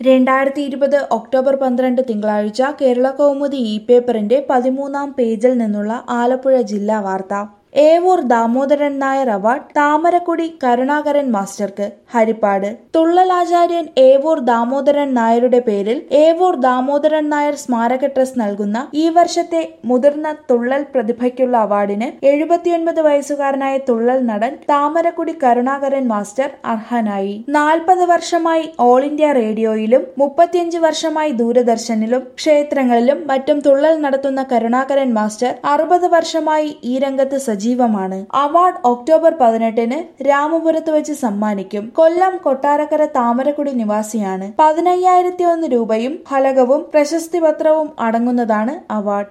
രണ്ടായിരത്തി ഇരുപത് ഒക്ടോബർ പന്ത്രണ്ട് തിങ്കളാഴ്ച കേരള കൗമുദി ഇ പേപ്പറിന്റെ പതിമൂന്നാം പേജിൽ നിന്നുള്ള ആലപ്പുഴ ജില്ലാ വാർത്ത ഏവൂർ ദാമോദരൻ നായർ അവാർഡ് താമരക്കുടി കരുണാകരൻ മാസ്റ്റർക്ക് ഹരിപ്പാട് തുള്ളലാചാര്യൻ ഏവൂർ ദാമോദരൻ നായരുടെ പേരിൽ ഏവൂർ ദാമോദരൻ നായർ സ്മാരക ട്രസ്റ്റ് നൽകുന്ന ഈ വർഷത്തെ മുതിർന്ന തുള്ളൽ പ്രതിഭയ്ക്കുള്ള അവാർഡിന് എഴുപത്തിയൊൻപത് വയസ്സുകാരനായ തുള്ളൽ നടൻ താമരക്കുടി കരുണാകരൻ മാസ്റ്റർ അർഹനായി നാൽപ്പത് വർഷമായി ഓൾ ഇന്ത്യ റേഡിയോയിലും മുപ്പത്തിയഞ്ച് വർഷമായി ദൂരദർശനിലും ക്ഷേത്രങ്ങളിലും മറ്റും തുള്ളൽ നടത്തുന്ന കരുണാകരൻ മാസ്റ്റർ അറുപത് വർഷമായി ഈ രംഗത്ത് സജീവമാണ് അവാർഡ് ഒക്ടോബർ പതിനെട്ടിന് രാമപുരത്ത് വെച്ച് സമ്മാനിക്കും കൊല്ലം കൊട്ടാരക്കര താമരക്കുടി നിവാസിയാണ് പതിനയ്യായിരത്തി ഒന്ന് രൂപയും ഫലകവും പ്രശസ്തി പത്രവും അടങ്ങുന്നതാണ് അവാർഡ്